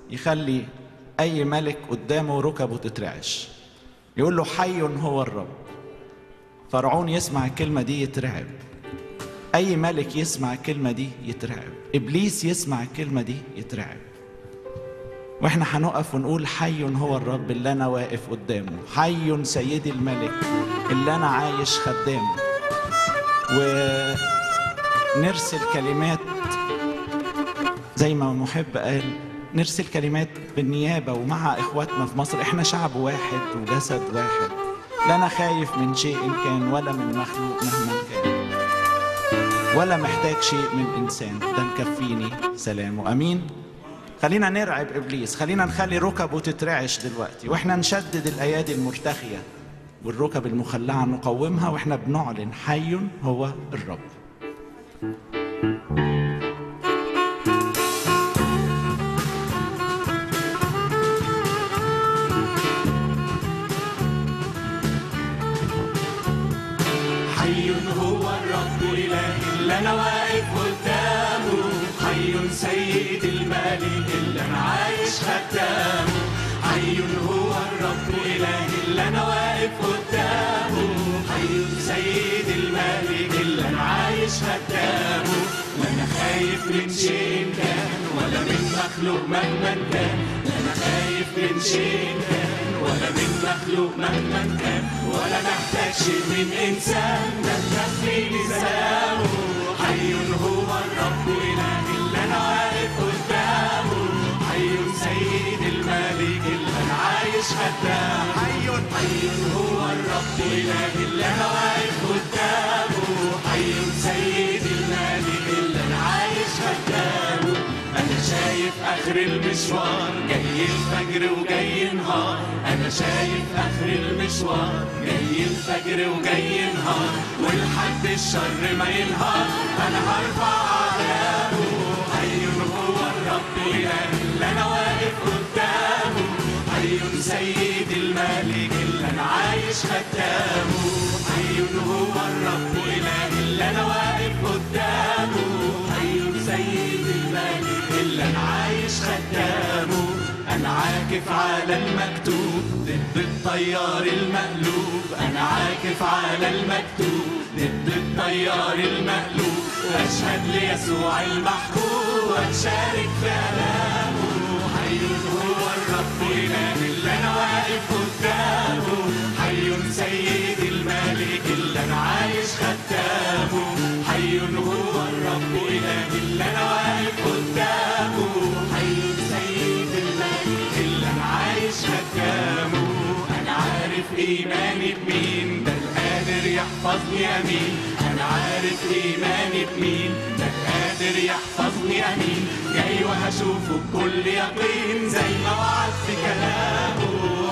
يخلي اي ملك قدامه ركبه تترعش يقول له حي هو الرب فرعون يسمع الكلمه دي يترعب اي ملك يسمع الكلمه دي يترعب ابليس يسمع الكلمه دي يترعب واحنا هنقف ونقول حي هو الرب اللي انا واقف قدامه حي سيدي الملك اللي انا عايش خدامه ونرسل كلمات زي ما محب قال نرسل كلمات بالنيابة ومع إخواتنا في مصر إحنا شعب واحد وجسد واحد لا أنا خايف من شيء كان ولا من مخلوق مهما كان ولا محتاج شيء من إنسان ده مكفيني سلامه أمين خلينا نرعب إبليس خلينا نخلي ركبه تترعش دلوقتي وإحنا نشدد الأيادي المرتخية والركب المخلعة نقومها وإحنا بنعلن حي هو الرب حي هو الرب إلهي اللي أنا واقف قدامه حي سيد الملك اللي أنا عايش خدامه حي هو الرب إلهي اللي أنا واقف قدامه حي سيد الملك اللي أنا عايش خدامه لا أنا خايف من شيء كان ولا من مخلوق مهما كان لا أنا خايف من شيء كان ولا من مخلوق مهما كان ولا محتاج شيء من إنسان ده مكفيني سلامه حي هو الرب إلهي اللي أنا واقف قدامه حي سيد الملك اللي أنا عايش خدامه حي حي هو الرب إلهي اللي أنا واقف قدامه حي سيد الملك اللي أنا عايش خدامه أنا شايف آخر المشوار جاي الفجر وجاي نهار أنا شايف آخر المشوار جاي الفجر وجاي نهار والحد الشر ما ينهار أنا هرفع أعلامه حي هو الرب إلهي اللي أنا واقف قدامه حي سيد الملك اللي أنا عايش خدامه حي هو الرب إلهي اللي أنا واقف قدامه حي سيد الملك اللي أنا عايش خدامه أنا عاكف على المكتوب ضد الطيار المقلوب أنا عاكف على المكتوب ضد الطيار المقلوب أشهد ليسوع المحبوب وأشارك في آلامه حي هو الرب إلهي اللي أنا واقف قدامه حي سيد الملك اللي أنا عايش خدامه حي هو الرب إلهي اللي أنا واقف قدامه حي سيد الملك اللي أنا عايش خدامه أنا عارف إيماني بمين ده القادر يحفظني أمين أنا عارف إيماني بمين ده القادر يحفظني أمين جاي وهشوفه بكل يقين زي ما وعد في كلامه